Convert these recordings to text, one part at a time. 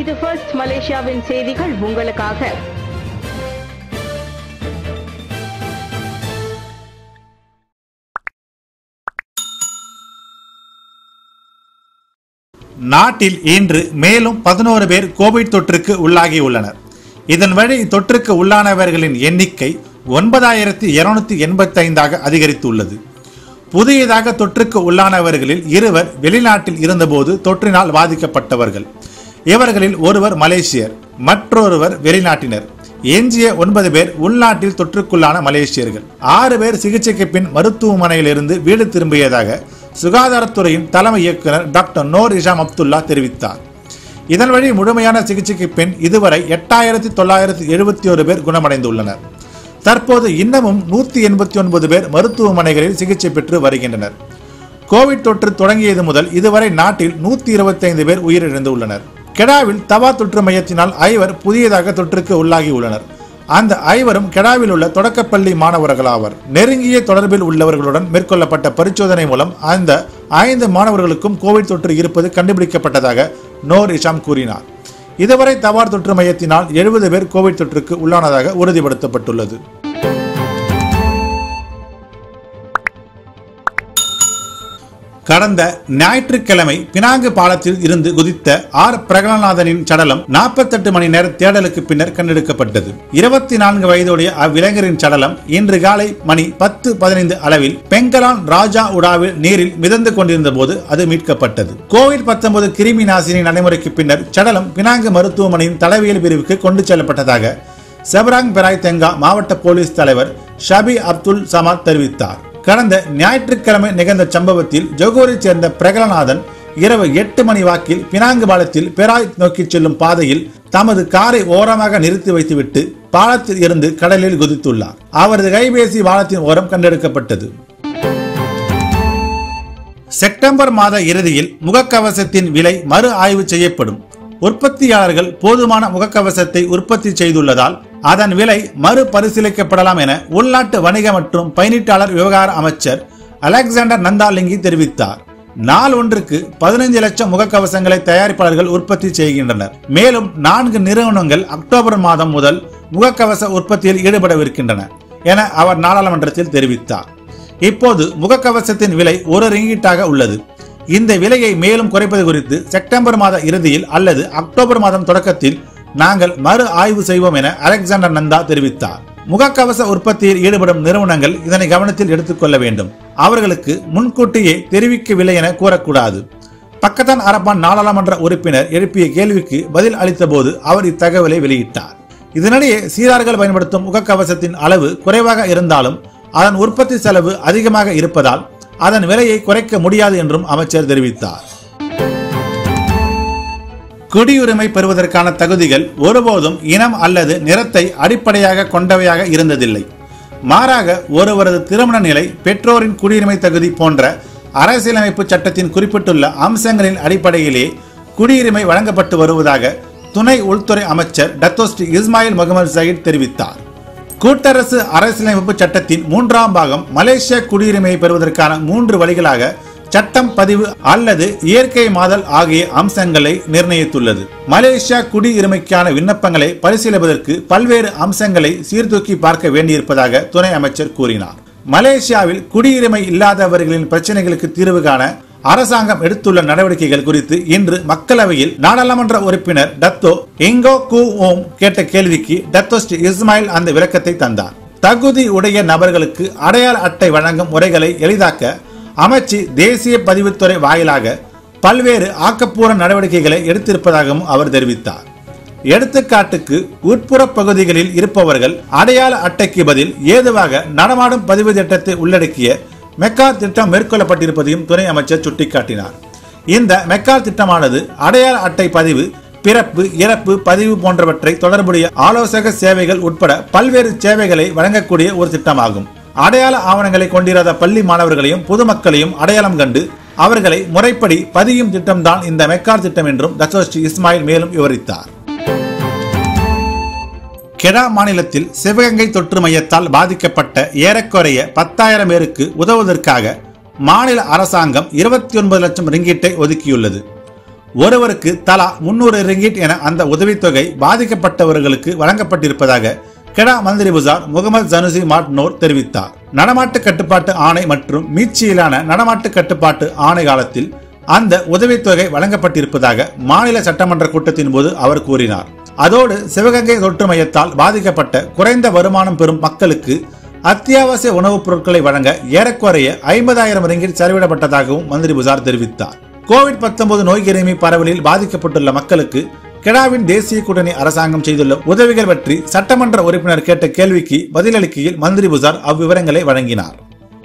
இது ஃபர்ஸ்ட் மலேசியாவின் செய்திகள் உங்களுக்காக நாட்டில் இன்று மேலும் பதினோரு பேர் கோவிட் தொற்றுக்கு உள்ளாகியுள்ளனர் இதன் வழி தொற்றுக்கு உள்ளானவர்களின் எண்ணிக்கை ஒன்பதாயிரத்தி இருநூத்தி எண்பத்தி ஐந்தாக அதிகரித்துள்ளது புதியதாக தொற்றுக்கு உள்ளானவர்களில் இருவர் வெளிநாட்டில் இருந்தபோது தொற்றினால் பாதிக்கப்பட்டவர்கள் இவர்களில் ஒருவர் மலேசியர் மற்றொருவர் வெளிநாட்டினர் எஞ்சிய ஒன்பது பேர் உள்நாட்டில் தொற்றுக்குள்ளான மலேசியர்கள் ஆறு பேர் சிகிச்சைக்கு பின் மருத்துவமனையிலிருந்து வீடு திரும்பியதாக சுகாதாரத்துறையின் தலைமை இயக்குனர் டாக்டர் நோர் இஷாம் அப்துல்லா தெரிவித்தார் இதன் வழி முழுமையான சிகிச்சைக்கு பின் இதுவரை எட்டாயிரத்தி தொள்ளாயிரத்தி எழுபத்தி ஒரு பேர் குணமடைந்துள்ளனர் தற்போது இன்னமும் நூத்தி எண்பத்தி ஒன்பது பேர் மருத்துவமனைகளில் சிகிச்சை பெற்று வருகின்றனர் கோவிட் தொற்று தொடங்கியது முதல் இதுவரை நாட்டில் நூத்தி இருபத்தைந்து பேர் உயிரிழந்துள்ளனர் கெடாவில் தவா தொற்று மையத்தினால் ஐவர் புதியதாக தொற்றுக்கு உள்ளாகி உள்ளனர் அந்த ஐவரும் கெடாவில் உள்ள தொடக்கப்பள்ளி மாணவர்களாவர் நெருங்கிய தொடர்பில் உள்ளவர்களுடன் மேற்கொள்ளப்பட்ட பரிசோதனை மூலம் அந்த ஐந்து மாணவர்களுக்கும் கோவிட் தொற்று இருப்பது கண்டுபிடிக்கப்பட்டதாக நோர் இஷாம் கூறினார் இதுவரை தவார் தொற்று மையத்தினால் எழுபது பேர் கோவிட் தொற்றுக்கு உள்ளானதாக உறுதிப்படுத்தப்பட்டுள்ளது கடந்த ஞாயிற்றுக்கிழமை பினாங்கு பாலத்தில் இருந்து குதித்த ஆர் பிரகலநாதனின் சடலம் நாற்பத்தெட்டு மணி நேர தேடலுக்கு பின்னர் கண்டெடுக்கப்பட்டது இருபத்தி நான்கு வயதுடைய அவ்விளைஞரின் சடலம் இன்று காலை மணி பத்து பதினைந்து அளவில் பெங்கலான் ராஜா உடாவில் நீரில் மிதந்து கொண்டிருந்த போது அது மீட்கப்பட்டது கோவிட் பத்தொன்பது கிருமி நாசினி நடைமுறைக்கு பின்னர் சடலம் பினாங்கு மருத்துவமனையின் தலைவியல் பிரிவுக்கு கொண்டு செல்லப்பட்டதாக செபராங் பெராய் தெங்கா மாவட்ட போலீஸ் தலைவர் ஷபி அப்துல் சமாத் தெரிவித்தார் கடந்த ஞாயிற்றுக்கிழமை நிகழ்ந்த சம்பவத்தில் ஜொகூரைச் சேர்ந்த பிரகலநாதன் இரவு எட்டு மணி வாக்கில் பினாங்கு பாலத்தில் பெராய் நோக்கி செல்லும் பாதையில் தமது காரை ஓரமாக நிறுத்தி வைத்துவிட்டு பாலத்தில் இருந்து கடலில் குதித்துள்ளார் அவரது கைபேசி பாலத்தின் ஓரம் கண்டெடுக்கப்பட்டது செப்டம்பர் மாத இறுதியில் முகக்கவசத்தின் விலை மறு ஆய்வு செய்யப்படும் உற்பத்தியாளர்கள் போதுமான முகக்கவசத்தை உற்பத்தி செய்துள்ளதால் அதன் விலை மறுபரிசீலிக்கப்படலாம் என உள்நாட்டு வணிக மற்றும் பயணீட்டாளர் விவகார அமைச்சர் அலெக்சாண்டர் நந்தாலிங்கி தெரிவித்தார் நாள் ஒன்றுக்கு பதினைந்து லட்சம் முகக்கவசங்களை தயாரிப்பாளர்கள் உற்பத்தி செய்கின்றனர் மேலும் நான்கு நிறுவனங்கள் அக்டோபர் மாதம் முதல் முகக்கவச உற்பத்தியில் ஈடுபடவிருக்கின்றன என அவர் நாடாளுமன்றத்தில் தெரிவித்தார் இப்போது முகக்கவசத்தின் விலை ஒரு ரிங்கீட்டாக உள்ளது இந்த விலையை மேலும் குறைப்பது குறித்து செப்டம்பர் மாத இறுதியில் அல்லது அக்டோபர் மாதம் தொடக்கத்தில் நாங்கள் மறு ஆய்வு செய்வோம் என அலெக்சாண்டர் நந்தா தெரிவித்தார் முகக்கவச உற்பத்தியில் ஈடுபடும் நிறுவனங்கள் இதனை கவனத்தில் எடுத்துக்கொள்ள வேண்டும் அவர்களுக்கு முன்கூட்டியே தெரிவிக்கவில்லை என கூறக்கூடாது பக்கத்தான் அரப்பான் நாடாளுமன்ற உறுப்பினர் எழுப்பிய கேள்விக்கு பதில் அளித்தபோது அவர் இத்தகவலை வெளியிட்டார் இதனிடையே சீரார்கள் பயன்படுத்தும் முகக்கவசத்தின் அளவு குறைவாக இருந்தாலும் அதன் உற்பத்தி செலவு அதிகமாக இருப்பதால் அதன் விலையை குறைக்க முடியாது என்றும் அமைச்சர் தெரிவித்தார் குடியுரிமை பெறுவதற்கான தகுதிகள் ஒருபோதும் இனம் அல்லது நிறத்தை அடிப்படையாக கொண்டவையாக இருந்ததில்லை மாறாக ஒருவரது திருமண நிலை பெற்றோரின் குடியுரிமை தகுதி போன்ற அரசியலமைப்பு சட்டத்தின் குறிப்பிட்டுள்ள அம்சங்களின் அடிப்படையிலே குடியுரிமை வழங்கப்பட்டு வருவதாக துணை உள்துறை அமைச்சர் டத்தோஸ்ரீ இஸ்மாயில் முகமது சயீத் தெரிவித்தார் கூட்டரசு அரசியலமைப்பு சட்டத்தின் மூன்றாம் பாகம் மலேசிய குடியுரிமையை பெறுவதற்கான மூன்று வழிகளாக சட்டம் பதிவு அல்லது இயற்கை மாதல் ஆகிய அம்சங்களை நிர்ணயித்துள்ளது மலேசியா குடியுரிமைக்கான விண்ணப்பங்களை பரிசீலிப்பதற்கு பல்வேறு அம்சங்களை சீர்தூக்கி பார்க்க வேண்டியிருப்பதாக துணை அமைச்சர் கூறினார் மலேசியாவில் குடியுரிமை இல்லாதவர்களின் பிரச்சனைகளுக்கு தீர்வு காண அரசாங்கம் எடுத்துள்ள நடவடிக்கைகள் குறித்து இன்று மக்களவையில் நாடாளுமன்ற உறுப்பினர் டத்தோ இங்கோ கு ஓம் கேட்ட கேள்விக்கு டத்தோ ஸ்ரீ இஸ்மாயில் அந்த விளக்கத்தை தந்தார் தகுதி உடைய நபர்களுக்கு அடையாள அட்டை வழங்கும் முறைகளை எளிதாக்க அமைச்சு தேசிய பதிவுத்துறை வாயிலாக பல்வேறு ஆக்கப்பூர்வ நடவடிக்கைகளை எடுத்திருப்பதாகவும் அவர் தெரிவித்தார் எடுத்துக்காட்டுக்கு உட்புற பகுதிகளில் இருப்பவர்கள் அடையாள அட்டைக்கு பதில் ஏதுவாக நடமாடும் பதிவு திட்டத்தை உள்ளடக்கிய மெக்கா திட்டம் மேற்கொள்ளப்பட்டிருப்பதையும் துணை அமைச்சர் சுட்டிக்காட்டினார் இந்த மெக்கா திட்டமானது அடையாள அட்டை பதிவு பிறப்பு இறப்பு பதிவு போன்றவற்றை தொடர்புடைய ஆலோசக சேவைகள் உட்பட பல்வேறு சேவைகளை வழங்கக்கூடிய ஒரு திட்டமாகும் அடையாள ஆவணங்களை கொண்டிராத பள்ளி மாணவர்களையும் பொதுமக்களையும் அடையாளம் கண்டு அவர்களை முறைப்படி பதியும் திட்டம்தான் இந்த மெக்கார் திட்டம் என்றும் தசோஸ்ரீ இஸ்மாயில் மேலும் விவரித்தார் கெடா மாநிலத்தில் சிவகங்கை தொற்று மையத்தால் பாதிக்கப்பட்ட ஏறக்குறைய பத்தாயிரம் பேருக்கு உதவுவதற்காக மாநில அரசாங்கம் இருபத்தி ஒன்பது லட்சம் ரிங்கீட்டை ஒதுக்கியுள்ளது ஒருவருக்கு தலா முன்னூறு ரிங்கிட் என அந்த உதவித்தொகை பாதிக்கப்பட்டவர்களுக்கு வழங்கப்பட்டிருப்பதாக கெடா மந்திரி புசார் முகமது ஜனுசி மாட்னோர் தெரிவித்தார் நடமாட்டு கட்டுப்பாட்டு ஆணை மற்றும் மீட்சியிலான நடமாட்டு கட்டுப்பாட்டு ஆணை காலத்தில் அந்த உதவித்தொகை வழங்கப்பட்டிருப்பதாக மாநில சட்டமன்ற கூட்டத்தின் போது அவர் கூறினார் அதோடு சிவகங்கை தொற்று மையத்தால் பாதிக்கப்பட்ட குறைந்த வருமானம் பெறும் மக்களுக்கு அத்தியாவசிய உணவுப் பொருட்களை வழங்க ஏறக்குறைய ஐம்பதாயிரம் ரிங்கிட் செலவிடப்பட்டதாகவும் மந்திரி புசார் தெரிவித்தார் கோவிட் 19 நோய் கிருமி பரவலில் பாதிக்கப்பட்டுள்ள மக்களுக்கு கெடாவின் தேசிய கூட்டணி அரசாங்கம் செய்துள்ள உதவிகள் பற்றி சட்டமன்ற உறுப்பினர் கேட்ட கேள்விக்கு பதிலளிக்கையில் மந்திரி புசார் அவ்விவரங்களை வழங்கினார்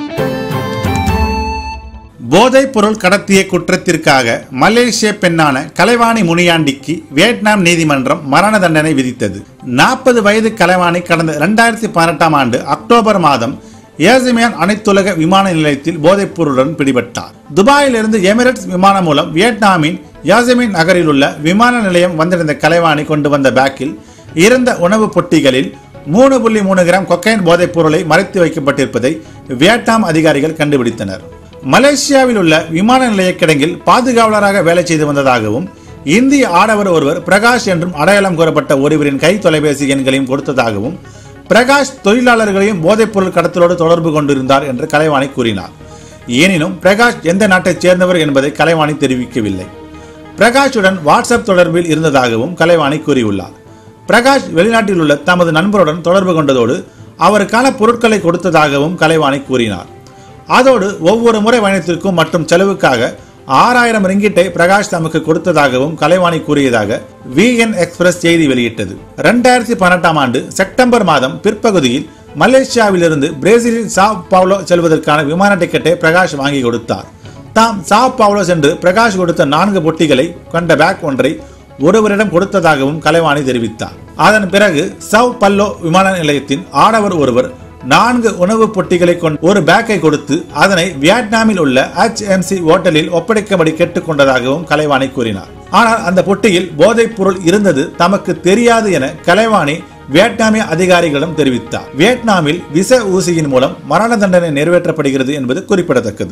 போதைப் பொருள் கடத்திய குற்றத்திற்காக மலேசிய பெண்ணான கலைவாணி முனியாண்டிக்கு வியட்நாம் நீதிமன்றம் மரண தண்டனை விதித்தது நாற்பது வயது கலைவாணி கடந்த இரண்டாயிரத்தி பதினெட்டாம் ஆண்டு அக்டோபர் மாதம் ஏசிமியான் அனைத்துலக விமான நிலையத்தில் போதைப் பொருளுடன் பிடிபட்டார் துபாயிலிருந்து எமிரேட்ஸ் விமானம் மூலம் வியட்நாமின் யாசமின் நகரில் உள்ள விமான நிலையம் வந்திருந்த கலைவாணி கொண்டு வந்த பேக்கில் இருந்த உணவுப் பொட்டிகளில் மூணு புள்ளி மூணு கிராம் கொக்கைன் போதைப் பொருளை மறைத்து வைக்கப்பட்டிருப்பதை வியட்நாம் அதிகாரிகள் கண்டுபிடித்தனர் மலேசியாவில் உள்ள விமான நிலைய கிடங்கில் பாதுகாவலராக வேலை செய்து வந்ததாகவும் இந்திய ஆடவர் ஒருவர் பிரகாஷ் என்றும் அடையாளம் கூறப்பட்ட ஒருவரின் கை தொலைபேசி எண்களையும் கொடுத்ததாகவும் பிரகாஷ் தொழிலாளர்களையும் போதைப்பொருள் கடத்தலோடு தொடர்பு கொண்டிருந்தார் என்று கலைவாணி கூறினார் எனினும் பிரகாஷ் எந்த நாட்டைச் சேர்ந்தவர் என்பதை கலைவாணி தெரிவிக்கவில்லை பிரகாஷுடன் வாட்ஸ்அப் தொடர்பில் இருந்ததாகவும் கலைவாணி கூறியுள்ளார் பிரகாஷ் வெளிநாட்டில் உள்ள தமது நண்பருடன் தொடர்பு கொண்டதோடு அவருக்கான பொருட்களை கொடுத்ததாகவும் கலைவாணி கூறினார் அதோடு ஒவ்வொரு முறை பயணத்திற்கும் மற்றும் செலவுக்காக ஆறாயிரம் ரிங்கிட்டை பிரகாஷ் தமக்கு கொடுத்ததாகவும் கலைவாணி கூறியதாக விஎன் எக்ஸ்பிரஸ் செய்தி வெளியிட்டது இரண்டாயிரத்தி பதினெட்டாம் ஆண்டு செப்டம்பர் மாதம் பிற்பகுதியில் மலேசியாவிலிருந்து பிரேசிலில் சாவ் பவுலோ செல்வதற்கான விமான டிக்கெட்டை பிரகாஷ் வாங்கி கொடுத்தார் தாம் சாவ் பவுலோ சென்று பிரகாஷ் கொடுத்த நான்கு பொட்டிகளை கொண்ட பேக் ஒன்றை ஒருவரிடம் கொடுத்ததாகவும் கலைவாணி தெரிவித்தார் அதன் பிறகு சவ் பல்லோ விமான நிலையத்தின் ஆடவர் ஒருவர் நான்கு உணவுப் பொட்டிகளை கொண்ட ஒரு பேக்கை கொடுத்து அதனை வியட்நாமில் உள்ள HMC ஹோட்டலில் ஒப்படைக்கும்படி கேட்டுக்கொண்டதாகவும் கலைவாணி கூறினார் ஆனால் அந்த பொட்டியில் போதைப் பொருள் இருந்தது தமக்கு தெரியாது என கலைவாணி வியட்நாமிய அதிகாரிகளிடம் தெரிவித்தார் வியட்நாமில் விச ஊசியின் மூலம் மரண தண்டனை நிறைவேற்றப்படுகிறது என்பது குறிப்பிடத்தக்கது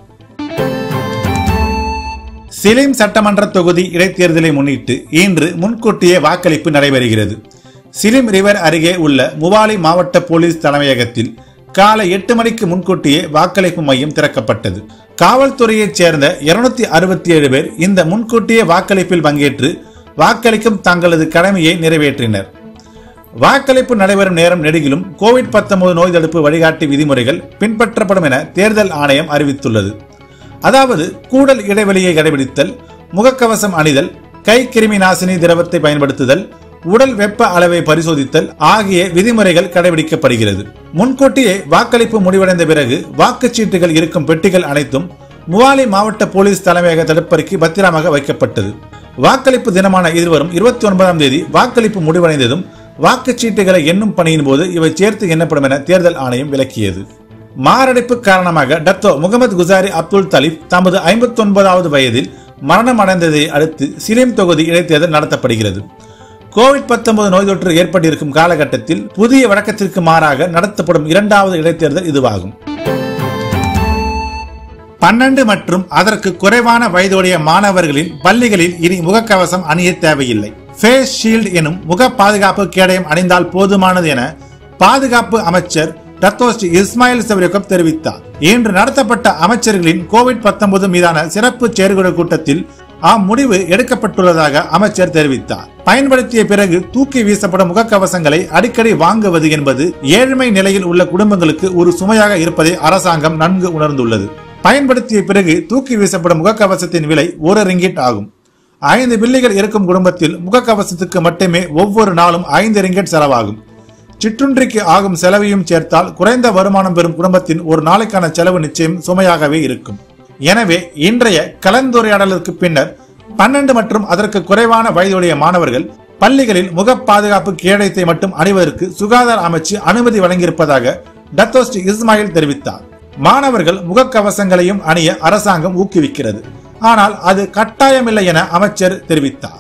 சிலிம் சட்டமன்ற தொகுதி இடைத்தேர்தலை முன்னிட்டு இன்று முன்கூட்டியே வாக்களிப்பு நடைபெறுகிறது சிலிம் ரிவர் அருகே உள்ள முவாலி மாவட்ட போலீஸ் தலைமையகத்தில் காலை எட்டு மணிக்கு முன்கூட்டியே வாக்களிப்பு மையம் திறக்கப்பட்டது காவல்துறையைச் சேர்ந்த இருநூத்தி அறுபத்தி ஏழு பேர் இந்த முன்கூட்டியே வாக்களிப்பில் பங்கேற்று வாக்களிக்கும் தங்களது கடமையை நிறைவேற்றினர் வாக்களிப்பு நடைபெறும் நேரம் நெடுகிலும் கோவிட் 19 நோய் தடுப்பு வழிகாட்டி விதிமுறைகள் பின்பற்றப்படும் என தேர்தல் ஆணையம் அறிவித்துள்ளது அதாவது கூடல் இடைவெளியை கடைபிடித்தல் முகக்கவசம் அணிதல் கை கிருமி நாசினி திரவத்தை பயன்படுத்துதல் உடல் வெப்ப அளவை பரிசோதித்தல் ஆகிய விதிமுறைகள் கடைபிடிக்கப்படுகிறது முன்கூட்டியே வாக்களிப்பு முடிவடைந்த பிறகு வாக்குச்சீட்டுகள் இருக்கும் பெட்டிகள் அனைத்தும் முவாலி மாவட்ட போலீஸ் தலைமையக தடுப்பறைக்கு பத்திரமாக வைக்கப்பட்டது வாக்களிப்பு தினமான எதிர்வரும் இருபத்தி ஒன்பதாம் தேதி வாக்களிப்பு முடிவடைந்ததும் வாக்குச்சீட்டுகளை எண்ணும் பணியின் போது இவை சேர்த்து எண்ணப்படும் என தேர்தல் ஆணையம் விளக்கியது மாரடைப்பு காரணமாக Dato Mohamed Khusairi Abdul Talib தமது ஐம்பத்தி ஒன்பதாவது வயதில் மரணம் அடைந்ததை அடுத்து சிலிம் தொகுதி இடைத்தேர்தல் நடத்தப்படுகிறது கோவிட் 19 நோய் தொற்று ஏற்பட்டிருக்கும் காலகட்டத்தில் புதிய வழக்கத்திற்கு மாறாக நடத்தப்படும் இரண்டாவது இடைத்தேர்தல் இதுவாகும் பன்னெண்டு மற்றும் அதற்கு குறைவான வயதுடைய மாணவர்களின் பள்ளிகளில் இனி முகக்கவசம் அணிய தேவையில்லை ஃபேஸ் ஷீல்ட் எனும் முக பாதுகாப்பு கேடயம் அணிந்தால் போதுமானது என பாதுகாப்பு அமைச்சர் டத்தோஸ்ரீ இஸ்மாயில் சவரியக்கப் தெரிவித்தார் இன்று நடத்தப்பட்ட அமைச்சர்களின் கோவிட் 19 மீதான சிறப்பு செயற்குழு கூட்டத்தில் அம்முடிவு எடுக்கப்பட்டுள்ளதாக அமைச்சர் தெரிவித்தார் பயன்படுத்திய பிறகு தூக்கி வீசப்படும் முகக்கவசங்களை அடிக்கடி வாங்குவது என்பது ஏழ்மை நிலையில் உள்ள குடும்பங்களுக்கு ஒரு சுமையாக இருப்பதை அரசாங்கம் நன்கு உணர்ந்துள்ளது பயன்படுத்திய பிறகு தூக்கி வீசப்படும் முகக்கவசத்தின் விலை ஒரு ரிங்கிட் ஆகும் ஐந்து பிள்ளைகள் இருக்கும் குடும்பத்தில் முகக்கவசத்துக்கு மட்டுமே ஒவ்வொரு நாளும் ஐந்து ரிங்கெட் செலவாகும் சிற்றுண்டிக்கு ஆகும் செலவையும் சேர்த்தால் குறைந்த வருமானம் பெறும் குடும்பத்தின் ஒரு நாளைக்கான செலவு நிச்சயம் சுமையாகவே இருக்கும் எனவே இன்றைய கலந்துரையாடலுக்கு பின்னர் பன்னெண்டு மற்றும் அதற்கு குறைவான வயதுடைய மாணவர்கள் பள்ளிகளில் முக பாதுகாப்பு கேடயத்தை மட்டும் அணிவதற்கு சுகாதார அமைச்சு அனுமதி வழங்கியிருப்பதாக டத்தோஸ்ரீ இஸ்மாயில் தெரிவித்தார் மாணவர்கள் முகக்கவசங்களையும் அணிய அரசாங்கம் ஊக்குவிக்கிறது ஆனால் அது கட்டாயமில்லை என அமைச்சர் தெரிவித்தார்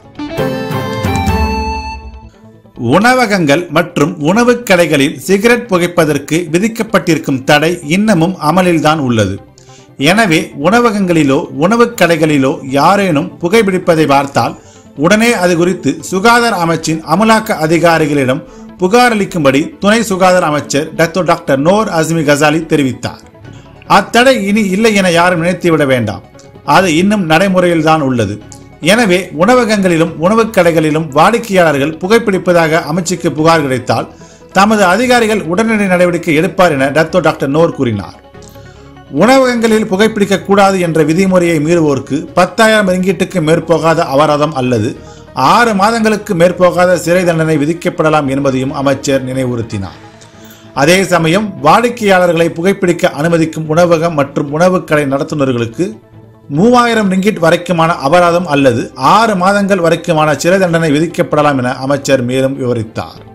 உணவகங்கள் மற்றும் உணவுக் கடைகளில் சிகரெட் புகைப்பதற்கு விதிக்கப்பட்டிருக்கும் தடை இன்னமும் அமலில்தான் உள்ளது எனவே உணவகங்களிலோ உணவுக் கடைகளிலோ யாரேனும் புகைப்பிடிப்பதை பார்த்தால் உடனே அது குறித்து சுகாதார அமைச்சின் அமலாக்க அதிகாரிகளிடம் புகார் அளிக்கும்படி துணை சுகாதார அமைச்சர் doctor doctor Noor Azmi Ghazali தெரிவித்தார் அத்தடை இனி இல்லை என யாரும் நினைத்துவிட வேண்டாம் அது இன்னும் நடைமுறையில்தான் உள்ளது எனவே உணவகங்களிலும் உணவுக் கடைகளிலும் வாடிக்கையாளர்கள் புகைப்பிடிப்பதாக அமைச்சுக்கு புகார் கிடைத்தால் தமது அதிகாரிகள் உடனடி நடவடிக்கை எடுப்பார் என டத்தோ டாக்டர் நோர் கூறினார் உணவகங்களில் புகைப்பிடிக்க கூடாது என்ற விதிமுறையை மீறுவோருக்கு பத்தாயிரம் ரிங்கீட்டுக்கு மேற்போகாத அபராதம் அல்லது ஆறு மாதங்களுக்கு மேற்போகாத சிறை தண்டனை விதிக்கப்படலாம் என்பதையும் அமைச்சர் நினைவுறுத்தினார் அதே சமயம் வாடிக்கையாளர்களை புகைப்பிடிக்க அனுமதிக்கும் உணவகம் மற்றும் உணவுக் கடை நடத்துனர்களுக்கு மூவாயிரம் ரிங்கிட் வரைக்குமான அபராதம் அல்லது ஆறு மாதங்கள் வரைக்குமான சிறை தண்டனை விதிக்கப்படலாம் என அமைச்சர் மேலும் விவரித்தார்